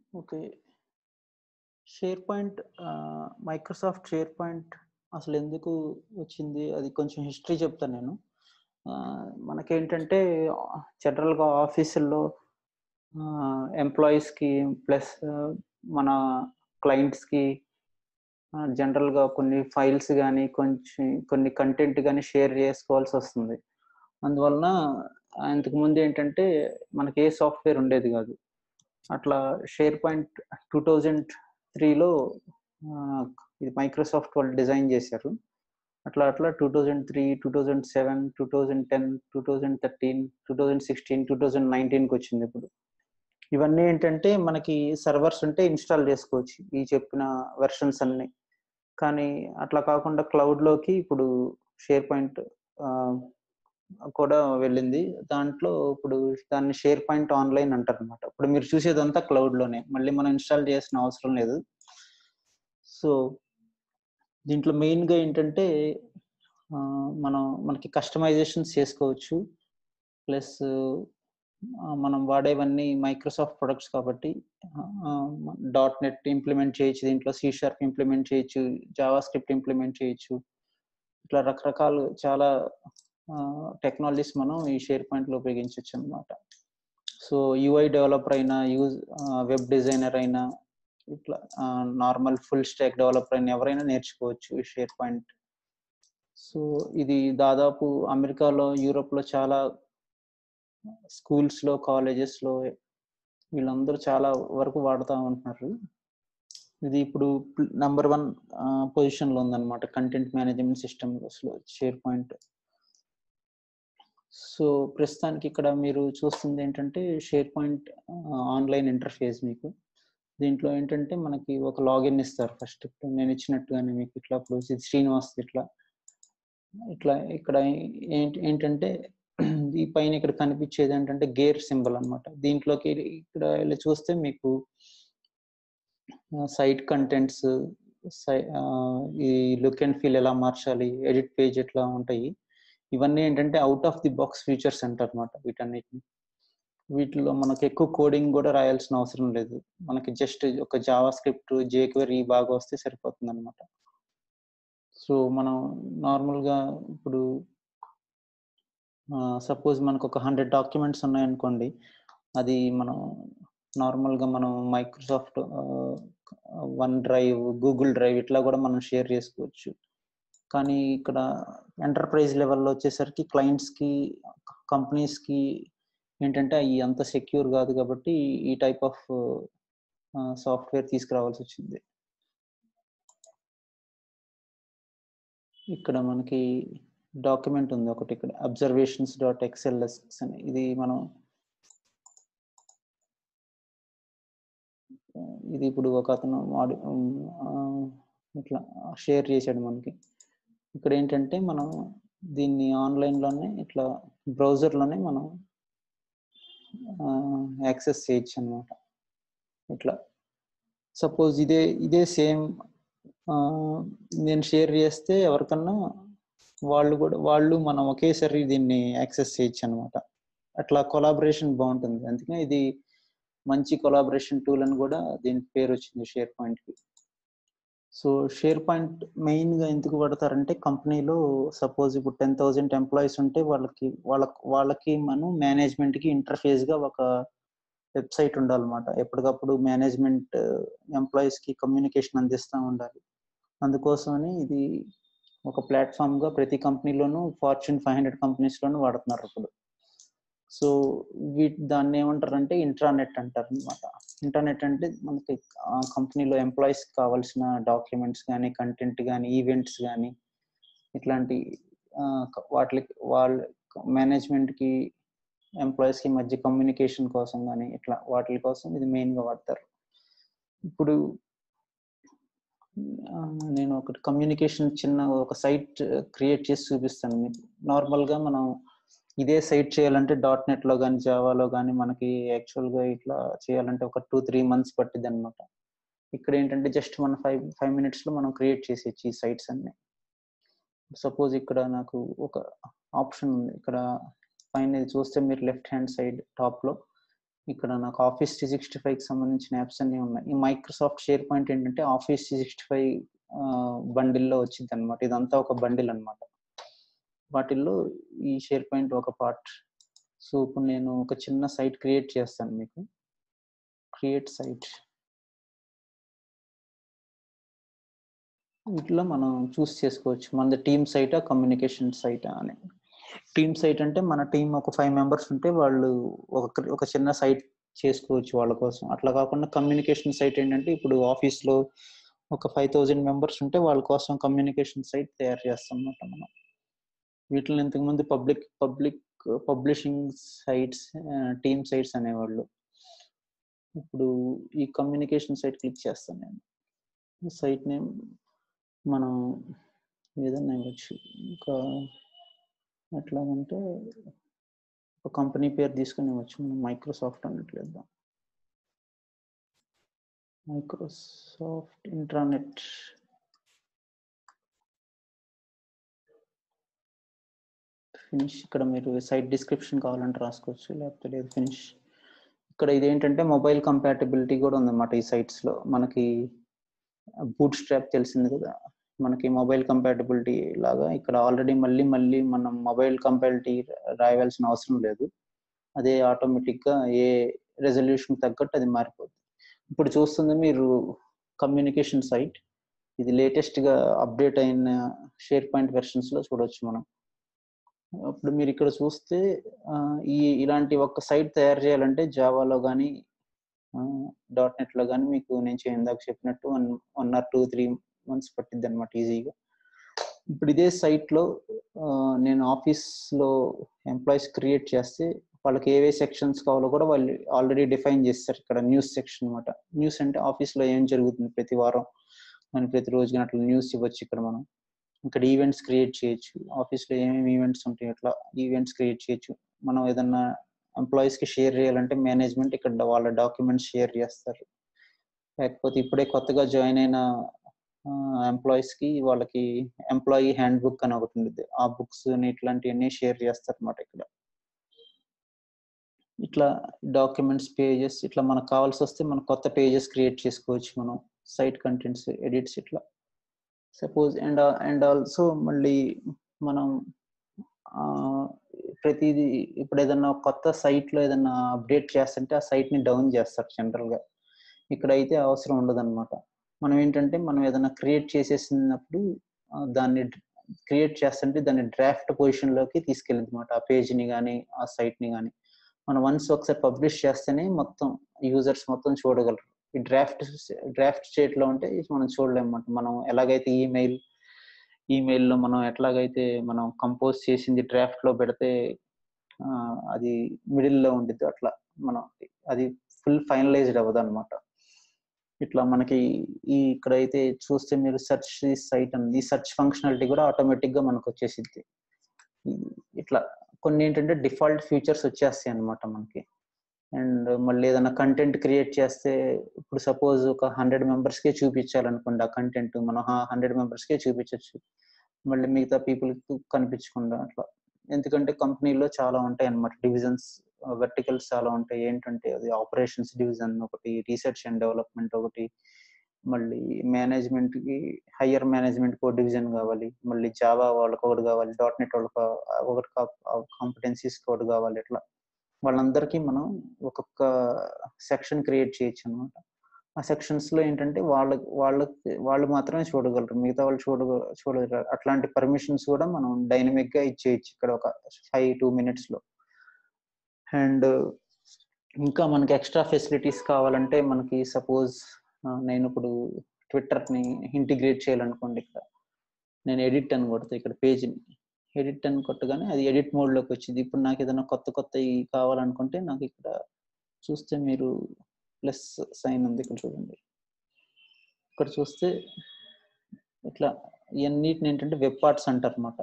okay SharePoint Microsoft SharePoint అసలు ఎందుకు వచ్చింది అది కొంచెం హిస్టరీ చెప్తాను నేను ఆ, మనకేంటంటే జనరల్గా ఆఫీసుల్లో ఎంప్లాయీస్కి ప్లస్ మన క్లయింట్స్కి జనరల్గా కొన్ని ఫైల్స్ కానీ కొంచెం కొన్ని కంటెంట్ కానీ షేర్ చేసుకోవాల్సి వస్తుంది అందువలన ఇంతకు ముందు ఏంటంటే మనకి ఏ సాఫ్ట్వేర్ ఉండేది కాదు అట్లా షేర్ పాయింట్ టూ థౌజండ్ త్రీలో ఇది మైక్రోసాఫ్ట్ వాళ్ళు డిజైన్ చేశారు అట్లా అట్లా two thousand three two thousand seven two thousand ten two thousand thirteen two thousand sixteen two thousand నైన్టీన్కి వచ్చింది ఇప్పుడు ఇవన్నీ ఏంటంటే మనకి సర్వర్స్ ఉంటే ఇన్స్టాల్ చేసుకోవచ్చు ఈ చెప్పిన వెర్షన్స్ అన్ని కానీ అట్లా కాకుండా క్లౌడ్లోకి ఇప్పుడు షేర్ పాయింట్ కూడా వెళ్ళింది దాంట్లో ఇప్పుడు దాన్ని షేర్ పాయింట్ ఆన్లైన్ అంటారు అనమాట ఇప్పుడు మీరు చూసేదంతా క్లౌడ్లోనే మళ్ళీ మనం ఇన్స్టాల్ చేయాల్సిన అవసరం లేదు సో దీంట్లో మెయిన్గా ఏంటంటే ఆ, మనం మనకి కస్టమైజేషన్స్ చేసుకోవచ్చు ప్లస్ మనం వాడేవన్నీ మైక్రోసాఫ్ట్ ప్రొడక్ట్స్ కాబట్టి డాట్ నెట్ ఇంప్లిమెంట్ చేయొచ్చు దీంట్లో సి షార్ప్ ఇంప్లిమెంట్ చేయొచ్చు జావా స్క్రిప్ట్ ఇంప్లిమెంట్ చేయొచ్చు ఇట్లా రకరకాలు చాలా టెక్నాలజీస్ మనం ఈ షేర్ పాయింట్లో ఉపయోగించవచ్చు అనమాట సో యూఐ డెవలపర్ అయినా యూజ్ వెబ్ డిజైనర్ అయినా ఇట్లా నార్మల్ ఫుల్ స్టాక్ డెవలపర్ అయినా ఎవరైనా నేర్చుకోవచ్చు ఈ షేర్ పాయింట్ సో ఇది దాదాపు అమెరికాలో యూరోప్లో చాలా స్కూల్స్లో కాలేజెస్లో వీళ్ళందరూ చాలా వరకు వాడుతూ ఉంటున్నారు ఇది ఇప్పుడు నంబర్ వన్ పొజిషన్లో ఉందన్నమాట కంటెంట్ మేనేజ్మెంట్ సిస్టమ్స్లో షేర్ పాయింట్ సో ప్రస్తుతానికి ఇక్కడ మీరు చూస్తుంది ఏంటంటే షేర్ పాయింట్ ఆన్లైన్ ఇంటర్ఫేస్ మీకు దీంట్లో ఏంటంటే మనకి ఒక లాగిన్ ఇస్తారు ఫస్ట్ ఇప్పుడు నేను ఇచ్చినట్టుగానే మీకు ఇట్లా ఇప్పుడు ఇది శ్రీనివాస్ ఇట్లా ఇట్లా ఇక్కడ ఏంటి ఏంటంటే ఈ పైన ఇక్కడ కనిపించేది ఏంటంటే గేర్ సింబల్ అన్నమాట దీంట్లోకి ఇక్కడ వెళ్ళి చూస్తే మీకు సైట్ కంటెంట్స్ ఈ లుక్ అండ్ ఫీల్ ఎలా మార్చాలి ఎడిట్ పేజ్ ఎట్లా ఉంటాయి ఇవన్నీ ఏంటంటే out of the box features అంటారు అనమాట వీటన్నిటిని వీటిలో మనకి ఎక్కువ కోడింగ్ కూడా రాయాల్సిన అవసరం లేదు మనకి జస్ట్ ఒక జావా స్క్రిప్ట్ జేక్వెరీ బాగా వస్తే సరిపోతుంది అనమాట సో మనం నార్మల్గా ఇప్పుడు సపోజ్ మనకు ఒక హండ్రెడ్ డాక్యుమెంట్స్ ఉన్నాయనుకోండి అది మనం నార్మల్గా మనం Microsoft OneDrive Google Drive ఇట్లా కూడా మనం షేర్ చేసుకోవచ్చు కానీ ఇక్కడ ఎంటర్ప్రైజ్ లెవెల్లో వచ్చేసరికి క్లయింట్స్కి కంపెనీస్కి ఏంటంటే అవి అంత సెక్యూర్ కాదు కాబట్టి ఈ టైప్ ఆఫ్ సాఫ్ట్వేర్ తీసుకురావాల్సి వచ్చింది ఇక్కడ మనకి డాక్యుమెంట్ ఉంది ఒకటి ఇక్కడ అబ్జర్వేషన్స్ డాట్ ఎక్స్ఎల్ఎస్ అని ఇది మనం ఇది ఇప్పుడు ఒక అతను వాడి ఇట్లా షేర్ చేశాడు మనకి ఇక్కడ ఏంటంటే మనం దీన్ని ఆన్లైన్లోనే ఇట్లా బ్రౌజర్లోనే మనం యాక్సెస్ చేయొచ్చు అనమాట ఇట్లా సపోజ్ ఇదే ఇదే సేమ్ నేను షేర్ చేస్తే ఎవరికన్నా వాళ్ళు కూడా వాళ్ళు మనం ఒకేసారి దీన్ని యాక్సెస్ చేయొచ్చు అనమాట అట్లా కొలాబరేషన్ బాగుంటుంది అందుకనే ఇది మంచి కొలాబరేషన్ టూల్ అని కూడా దీని పేరు వచ్చింది షేర్ పాయింట్కి సో షేర్ పాయింట్ మెయిన్గా ఎందుకు పడతారంటే కంపెనీలో సపోజ్ ఇప్పుడు టెన్ థౌజండ్ ఎంప్లాయీస్ ఉంటే వాళ్ళకి వాళ్ళకి వాళ్ళకి మనం మేనేజ్మెంట్కి ఇంటర్ఫేస్గా ఒక వెబ్సైట్ ఉండాలన్నమాట ఎప్పటికప్పుడు మేనేజ్మెంట్ ఎంప్లాయీస్కి కమ్యూనికేషన్ అందిస్తూ ఉండాలి అందుకోసమని ఇది ఒక ప్లాట్ఫామ్గా ప్రతి కంపెనీలోనూ ఫార్చ్యూన్ ఫైవ్ హండ్రెడ్ కంపెనీస్లోనూ వాడుతున్నారు ఇప్పుడు సో వీటి దాన్ని ఏమంటారంటే ఇంట్రానెట్ అంటారు అనమాట ఇంటర్నెట్ అంటే మనకి కంపెనీలో ఎంప్లాయీస్ కావాల్సిన డాక్యుమెంట్స్ కానీ కంటెంట్ కానీ ఈవెంట్స్ కానీ ఇట్లాంటి వాటికి వాళ్ళ మేనేజ్మెంట్కి ఎంప్లాయీస్కి మధ్య కమ్యూనికేషన్ కోసం కానీ ఇట్లా వాటి కోసం ఇది మెయిన్గా వాడతారు ఇప్పుడు నేను ఒకటి కమ్యూనికేషన్ చిన్న ఒక సైట్ క్రియేట్ చేసి చూపిస్తాను మీకు నార్మల్గా మనం ఇదే సైట్ చేయాలంటే డాట్ నెట్లో కానీ జావాలో కానీ మనకి యాక్చువల్గా ఇట్లా చేయాలంటే ఒక టూ త్రీ మంత్స్ పట్టింది అనమాట ఇక్కడ ఏంటంటే జస్ట్ మన ఫైవ్ ఫైవ్ మినిట్స్లో మనం క్రియేట్ చేసేయచ్చు ఈ సైట్స్ అన్ని సపోజ్ ఇక్కడ నాకు ఒక ఆప్షన్ ఉంది ఇక్కడ పైన చూస్తే మీరు లెఫ్ట్ హ్యాండ్ సైడ్ టాప్లో ఇక్కడ నాకు ఆఫీస్ త్రీ సిక్స్టీ ఫైవ్కి సంబంధించిన యాప్స్ అన్నీ ఉన్నాయి ఈ మైక్రోసాఫ్ట్ షేర్ పాయింట్ ఏంటంటే ఆఫీస్ త్రీ సిక్స్టీ ఫైవ్ బండిల్లో వచ్చింది అనమాట ఇదంతా ఒక బండిల్ అనమాట వాటిల్లో ఈ షేర్ పాయింట్ ఒక పార్ట్ సో ఇప్పుడు నేను ఒక చిన్న సైట్ క్రియేట్ చేస్తాను మీకు క్రియేట్ సైట్ వీటిలో మనం చూస్ చేసుకోవచ్చు మనది టీమ్ సైటా కమ్యూనికేషన్ సైటా అని టీమ్ సైట్ అంటే మన టీం ఒక ఫైవ్ మెంబర్స్ ఉంటే వాళ్ళు ఒక ఒక చిన్న సైట్ చేసుకోవచ్చు వాళ్ళ కోసం అట్లా కాకుండా కమ్యూనికేషన్ సైట్ ఏంటంటే ఇప్పుడు ఆఫీస్లో ఒక ఫైవ్ థౌజండ్ మెంబర్స్ ఉంటే వాళ్ళ కోసం కమ్యూనికేషన్ సైట్ తయారు చేస్తాం అన్నమాట మనం వీటిని ఇంతకుముందు public public publishing sites team sites అనేవాళ్ళు ఇప్పుడు ఈ కమ్యూనికేషన్ సైట్ క్లిక్ చేస్తాను నేను ఈ సైట్ నేమ్ మనం ఏదన్నా ఇవ్వచ్చు ఇంకా ఎట్లాగంటే ఒక కంపెనీ పేరు తీసుకుని ఇవ్వచ్చు మనం మైక్రోసాఫ్ట్ అన్నట్లేద్దాం మైక్రోసాఫ్ట్ ఇంట్రానెట్ ఫినిష్ ఇక్కడ మీరు సైట్ డిస్క్రిప్షన్ కావాలంటే రాసుకోవచ్చు లేకపోతే లేదు ఫినిష్ ఇక్కడ ఇదేంటంటే మొబైల్ కంపాటబిలిటీ కూడా ఉందన్నమాట ఈ సైట్స్ లో మనకి బూట్ స్ట్రాప్ తెలిసింది కదా మనకి మొబైల్ కంపాటబిలిటీ లాగా ఇక్కడ ఆల్రెడీ మళ్ళీ మళ్ళీ మనం మొబైల్ కంపాటిబిలిటీ రాయవలసిన అవసరం లేదు అదే ఆటోమేటిక్ గా ఏ రెజల్యూషన్ తగ్గట్టు అది మారిపోతుంది ఇప్పుడు చూస్తుంది మీరు కమ్యూనికేషన్ సైట్ ఇది లేటెస్ట్ గా అప్డేట్ అయిన షేర్ పాయింట్ వెర్షన్స్ లో చూడొచ్చు మనం అప్పుడు మీరు ఇక్కడ చూస్తే ఈ ఇలాంటి ఒక సైట్ తయారు చేయాలంటే జావాలో కానీ డాట్ నెట్ లో కానీ మీకు నేను ఇందాక చెప్పినట్టు one one or two three months పట్టిద్ది అనమాట ఈజీగా ఇప్పుడు ఇదే సైట్ లో నేను ఆఫీస్ లో ఎంప్లాయీస్ క్రియేట్ చేస్తే వాళ్ళకి ఏవే సెక్షన్స్ కావాలో కూడా వాళ్ళు ఆల్రెడీ డిఫైన్ చేస్తారు ఇక్కడ న్యూస్ సెక్షన్ అనమాట న్యూస్ అంటే ఆఫీస్ లో ఏం జరుగుతుంది ప్రతి వారం కానీ ప్రతి రోజు కానీ అట్లా న్యూస్ ఇవ్వచ్చు ఇక్కడ మనం ఇక్కడ ఈవెంట్స్ క్రియేట్ చేయొచ్చు ఆఫీస్లో ఏమేమి ఈవెంట్స్ ఉంటాయి అట్లా ఈవెంట్స్ క్రియేట్ చేయొచ్చు మనం ఏదన్నా ఎంప్లాయీస్ కి షేర్ చేయాలంటే మేనేజ్మెంట్ ఇక్కడ వాళ్ళ డాక్యుమెంట్స్ షేర్ చేస్తారు లేకపోతే ఇప్పుడే కొత్తగా జాయిన్ అయిన ఎంప్లాయీస్ కి వాళ్ళకి ఎంప్లాయీ హ్యాండ్ బుక్ అని ఒకటి ఉంటుంది ఆ బుక్స్ ఇట్లాంటివన్నీ షేర్ చేస్తారు అనమాట ఇక్కడ ఇట్లా డాక్యుమెంట్స్ పేజెస్ ఇట్లా మనకు కావాల్సి వస్తే మనం కొత్త పేజెస్ క్రియేట్ చేసుకోవచ్చు మనం సైట్ కంటెంట్స్ ఎడిట్స్ ఇట్లా సపోజ్ అండ్ అండ్ ఆల్సో మళ్ళీ మనం ప్రతిదీ ఇప్పుడు ఏదన్నా కొత్త సైట్ లో ఏదన్నా అప్డేట్ చేస్తుంటే ఆ సైట్ ని డౌన్ చేస్తారు జనరల్ గా ఇక్కడ అయితే అవసరం ఉండదు అనమాట మనం ఏంటంటే మనం ఏదైనా క్రియేట్ చేసేసినప్పుడు దాన్ని క్రియేట్ చేస్తుంటే దాన్ని డ్రాఫ్ట్ పొజిషన్ లోకి తీసుకెళ్ళింది అనమాట ఆ పేజ్ ని కానీ ఆ సైట్ ని కానీ మనం వన్స్ ఒకసారి పబ్లిష్ చేస్తేనే మొత్తం యూజర్స్ మొత్తం చూడగలరు ఈ డ్రాఫ్ట్ డ్రాఫ్ట్ స్టేట్ లో ఉంటే మనం చూడలేము మనం ఎలాగైతే ఈమెయిల్ ఈమెయిల్లో మనం ఎట్లాగైతే మనం కంపోజ్ చేసింది డ్రాఫ్ట్ లో పెడితే అది మిడిల్ లో ఉండిద్ది అట్లా మనం అది ఫుల్ ఫైనలైజ్డ్ అవ్వదు అనమాట ఇట్లా మనకి ఈ ఇక్కడ అయితే చూస్తే మీరు సెర్చ్ సైట్ ఉంది ఈ సెర్చ్ ఫంక్షనాలిటీ కూడా ఆటోమేటిక్ గా మనకు వచ్చేసిద్ది ఇట్లా కొన్ని ఏంటంటే డిఫాల్ట్ ఫీచర్స్ వచ్చేస్తాయి అనమాట మనకి అండ్ మళ్ళీ ఏదైనా కంటెంట్ క్రియేట్ చేస్తే ఇప్పుడు సపోజ్ ఒక హండ్రెడ్ మెంబర్స్కే చూపించాలనుకోండి ఆ కంటెంట్ మనం హండ్రెడ్ మెంబర్స్కే చూపించవచ్చు మళ్ళీ మిగతా పీపుల్ కనిపించకుండా అట్లా ఎందుకంటే కంపెనీలో చాలా ఉంటాయి అనమాట డివిజన్స్ వెర్టికల్స్ చాలా ఉంటాయి ఏంటంటే అది ఆపరేషన్స్ డివిజన్ ఒకటి రీసెర్చ్ అండ్ డెవలప్మెంట్ ఒకటి మళ్ళీ మేనేజ్మెంట్ కి హయ్యర్ మేనేజ్మెంట్ కో డివిజన్ కావాలి మళ్ళీ జావా వాళ్ళకి ఒకటి కావాలి డాట్ నెట్ వాళ్ళకి ఒకటి కాంపిటెన్సీస్ ఒకటి కావాలి ఇట్లా వాళ్ళందరికీ మనం ఒక్కొక్క సెక్షన్ క్రియేట్ చేయొచ్చు అనమాట ఆ సెక్షన్స్ లో ఏంటంటే వాళ్ళ వాళ్ళకి వాళ్ళు మాత్రమే చూడగలరు మిగతా వాళ్ళు చూడ చూడగలరు అట్లాంటి పర్మిషన్స్ కూడా మనం డైనమిక్ గా ఇచ్చేయచ్చు ఇక్కడ ఒక ఫైవ్ టూ మినిట్స్ లో అండ్ ఇంకా మనకి ఎక్స్ట్రా ఫెసిలిటీస్ కావాలంటే మనకి సపోజ్ నేను ఇప్పుడు ట్విట్టర్ ని ఇంటిగ్రేట్ చేయాలనుకోండి ఇక్కడ నేను ఎడిట్ అని కొడితే ఇక్కడ పేజ్ని ఎడిట్ అని కొట్టగానే అది ఎడిట్ మోడ్ లోకి వచ్చింది ఇప్పుడు నాకు ఏదైనా కొత్త కొత్త కావాలనుకుంటే నాకు ఇక్కడ చూస్తే మీరు ప్లస్ సైన్ ఉంది ఇక్కడ చూడండి ఇక్కడ చూస్తే ఇట్లా ఇవన్నిటిని ఏంటంటే వెబ్ పార్ట్స్ అంటారు అనమాట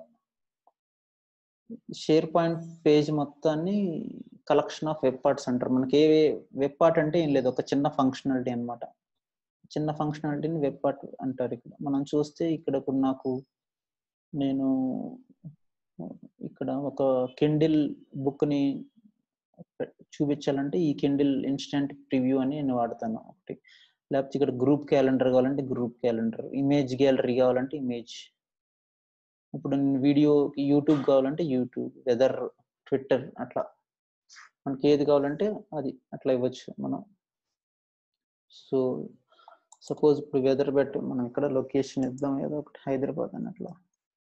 షేర్ పాయింట్ పేజ్ మొత్తాన్ని కలెక్షన్ ఆఫ్ వెబ్ పార్ట్స్ అంటారు మనకి ఏ వెబ్ పార్ట్ అంటే ఏం లేదు ఒక చిన్న ఫంక్షనాలిటీ అనమాట చిన్న ఫంక్షనాలిటీని వెబ్ పార్ట్ అంటారు ఇక్కడ మనం చూస్తే ఇక్కడ ఇప్పుడు నాకు నేను ఇక్కడ ఒక కిండిల్ బుక్ ని చూపించాలంటే ఈ కిండిల్ ఇన్స్టెంట్ ప్రివ్యూ అని నేను వాడతాను ఒకటి లేకపోతే ఇక్కడ గ్రూప్ క్యాలెండర్ కావాలంటే గ్రూప్ క్యాలెండర్ ఇమేజ్ గ్యాలరీ కావాలంటే ఇమేజ్ ఇప్పుడు వీడియో యూట్యూబ్ కావాలంటే యూట్యూబ్ వెదర్ ట్విట్టర్ అట్లా మనకి ఏది కావాలంటే అది అట్లా ఇవ్వచ్చు మనం సో సపోజ్ ఇప్పుడు వెదర్ బెట్ మనం ఇక్కడ లొకేషన్ ఇద్దాం ఏదో ఒకటి హైదరాబాద్ అని అట్లా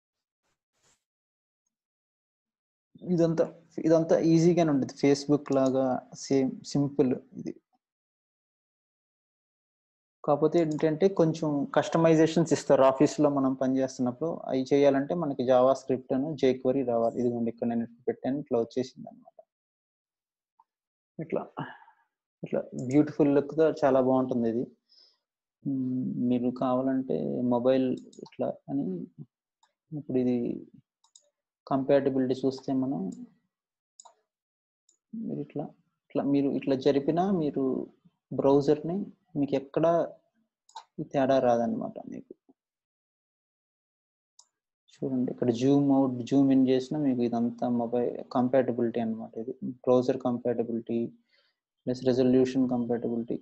ఇదంతా ఇదంతా ఈజీగానే ఉంటుంది ఫేస్బుక్ లాగా సేమ్ సింపుల్ ఇది కాకపోతే ఏంటంటే కొంచెం కస్టమైజేషన్స్ ఇస్తారు ఆఫీస్లో మనం పనిచేస్తున్నప్పుడు అవి చేయాలంటే మనకి జావా స్క్రిప్ట్ అని జేక్వరీ రావాలి ఇదిగోండి ఇక్కడ నేను పెట్టాను ఇట్లా వచ్చేసింది అనమాట ఇట్లా ఇట్లా బ్యూటిఫుల్ లుక్తో చాలా బాగుంటుంది ఇది మీరు కావాలంటే మొబైల్ ఇట్లా అని ఇప్పుడు ఇది కంపాటబిలిటీ చూస్తే మనం మీరు ఇట్లా ఇట్లా మీరు ఇట్లా జరిపినా మీరు బ్రౌజర్ని మీకు ఎక్కడ తేడా రాదనమాట మీకు చూడండి ఇక్కడ జూమ్ అవుట్ జూమ్ ఇన్ చేసినా మీకు ఇదంతా మొబైల్ కంపాటబిలిటీ అనమాట ఇది browser compatibility plus resolution compatibility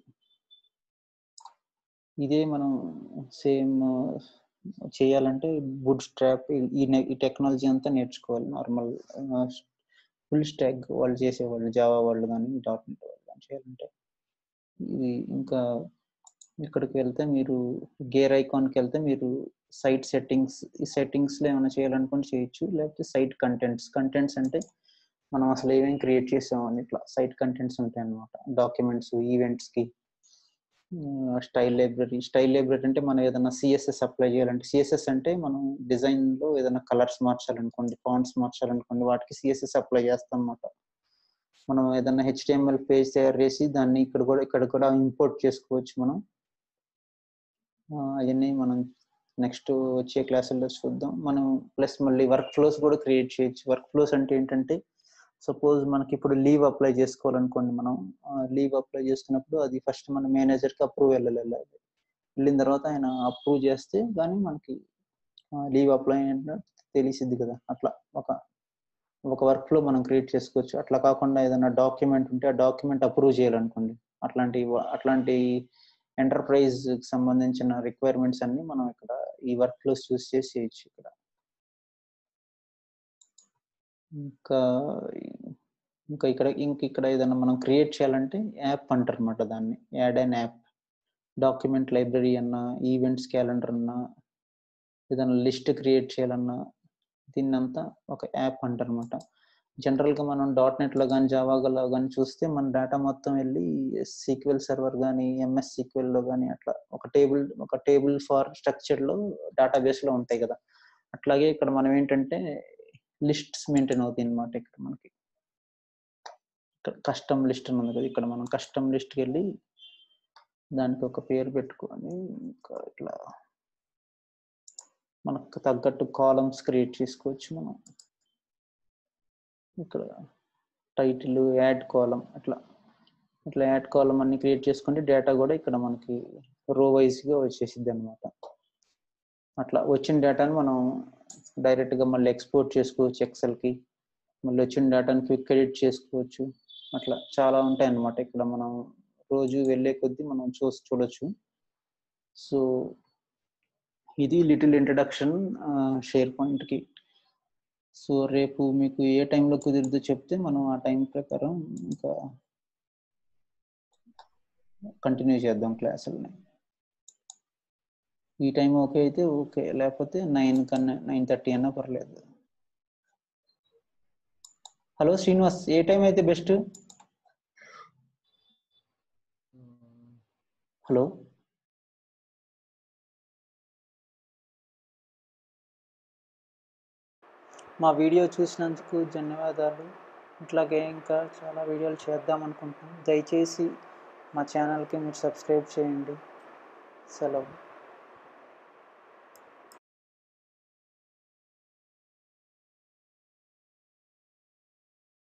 ఇదే మనం సేమ్ చేయాలంటే బుడ్ స్ట్రాప్ ఈ ఈ టెక్నాలజీ అంతా నేర్చుకోవాలి నార్మల్ ఫుల్ స్టాక్ వాళ్ళు చేసేవాళ్ళు జావా వాళ్ళు కానీ డాట్ నెట్ వాళ్ళు కానీ చేయాలంటే ఇది ఇంకా ఇక్కడికి వెళ్తే మీరు గేర్ ఐకాన్కి వెళ్తే మీరు సైట్ సెట్టింగ్స్ ఈ సెట్టింగ్స్లో ఏమైనా చేయాలనుకుంటే చేయొచ్చు లేకపోతే సైట్ కంటెంట్స్ కంటెంట్స్ అంటే మనం అసలు ఏమేమి క్రియేట్ చేసామని ఇట్లా సైట్ కంటెంట్స్ ఉంటాయి అన్నమాట డాక్యుమెంట్స్ ఈవెంట్స్కి స్టైల్ లైబ్రరీ స్టైల్ లైబ్రరీ అంటే మనం ఏదైనా సిఎస్ఎస్ అప్లై చేయాలంటే సిఎస్ఎస్ అంటే మనం డిజైన్లో ఏదైనా కలర్స్ మార్చాలనుకోండి ఫాంట్స్ మార్చాలనుకోండి వాటికి సిఎస్ఎస్ అప్లై చేస్తాం అన్నమాట మనం ఏదైనా హెచ్టిఎంఎల్ పేజ్ తయారు చేసి దాన్ని ఇక్కడ కూడా ఇక్కడ కూడా ఇంపోర్ట్ చేసుకోవచ్చు మనం అవన్నీ మనం నెక్స్ట్ వచ్చే క్లాసుల్లో చూద్దాం మనం ప్లస్ మళ్ళీ వర్క్ ఫ్లోస్ కూడా క్రియేట్ చేయొచ్చు వర్క్ ఫ్లోస్ అంటే ఏంటంటే సపోజ్ మనకి ఇప్పుడు లీవ్ అప్లై చేసుకోవాలనుకోండి మనం లీవ్ అప్లై చేసుకున్నప్పుడు అది ఫస్ట్ మన మేనేజర్కి అప్రూవ్ వెళ్ళాలి వెళ్ళిన తర్వాత ఆయన అప్రూవ్ చేస్తే కానీ మనకి లీవ్ అప్లై తెలిసిద్ది కదా అట్లా ఒక ఒక వర్క్ ఫ్లో మనం క్రియేట్ చేసుకోవచ్చు అట్లా కాకుండా ఏదైనా డాక్యుమెంట్ ఉంటే ఆ డాక్యుమెంట్ అప్రూవ్ చేయాలనుకోండి అట్లాంటి అట్లాంటి ఎంటర్ప్రైజ్ సంబంధించిన రిక్వైర్మెంట్స్ అన్ని మనం ఇక్కడ ఈ వర్క్ ఫ్లోస్ చూస్ చేసి చేయొచ్చు ఇక్కడ ఇంకా ఇంకా ఇక్కడ ఇంక ఇక్కడ ఏదైనా మనం క్రియేట్ చేయాలంటే యాప్ అంటారు అనమాట దాన్ని add and app document library అన్నా ఈవెంట్స్ క్యాలెండర్ అన్నా ఏదైనా లిస్ట్ క్రియేట్ చేయాలన్నా దీన్నంతా ఒక యాప్ అంటారు అనమాట జనరల్గా మనం డాట్ నెట్లో కానీ జావాలో కానీ చూస్తే మన డేటా మొత్తం వెళ్ళి సీక్వెల్ సర్వర్ కానీ ఎంఎస్ సీక్వెల్లో కానీ అట్లా ఒక టేబుల్ ఒక టేబుల్ ఫార్ స్ట్రక్చర్లో డేటాబేస్లో ఉంటాయి కదా అట్లాగే ఇక్కడ మనం ఏంటంటే లిస్ట్స్ మెయింటైన్ అవుతాయి అనమాట ఇక్కడ మనకి ఇక్కడ కస్టమ్ లిస్ట్ అని ఉంది కదా ఇక్కడ మనం కస్టమ్ లిస్ట్కి వెళ్ళి దానికి ఒక పేరు పెట్టుకొని ఇంకా ఇట్లా మనకు తగ్గట్టు కాలమ్స్ క్రియేట్ చేసుకోవచ్చు మనం ఇక్కడ టైటిల్ యాడ్ కాలం అట్లా ఇట్లా యాడ్ కాలం అన్ని క్రియేట్ చేసుకుంటే డేటా కూడా ఇక్కడ మనకి రో వైజ్గా వచ్చేసిద్ది అనమాట అట్లా వచ్చిన డేటాను మనం డైరెక్ట్గా మళ్ళీ ఎక్స్పోర్ట్ చేసుకోవచ్చు ఎక్సెల్కి మళ్ళీ వచ్చిన డేటాను క్విక్ ఎడిట్ చేసుకోవచ్చు అట్లా చాలా ఉంటాయి అన్నమాట ఇక్కడ మనం రోజు వెళ్ళే కొద్దీ మనం చూసి చూడొచ్చు సో ఇది లిటిల్ ఇంట్రడక్షన్ షేర్ పాయింట్కి సో రేపు మీకు ఏ టైంలో కుదిరిద్దో చెప్తే మనం ఆ టైం ప్రకారం ఇంకా కంటిన్యూ చేద్దాం క్లాసులని ఈ టైం ఓకే అయితే ఓకే లేకపోతే నైన్ కన్నా నైన్ థర్టీ అన్నా పర్లేదు హలో శ్రీనివాస్ ఏ టైం అయితే బెస్ట్ హలో మా వీడియో చూసినందుకు ధన్యవాదాలు ఇట్లాగే ఇంకా చాలా వీడియోలు చేద్దాం అనుకుంటున్నాం దయచేసి మా ఛానల్కి మీరు సబ్స్క్రైబ్ చేయండి సెలవు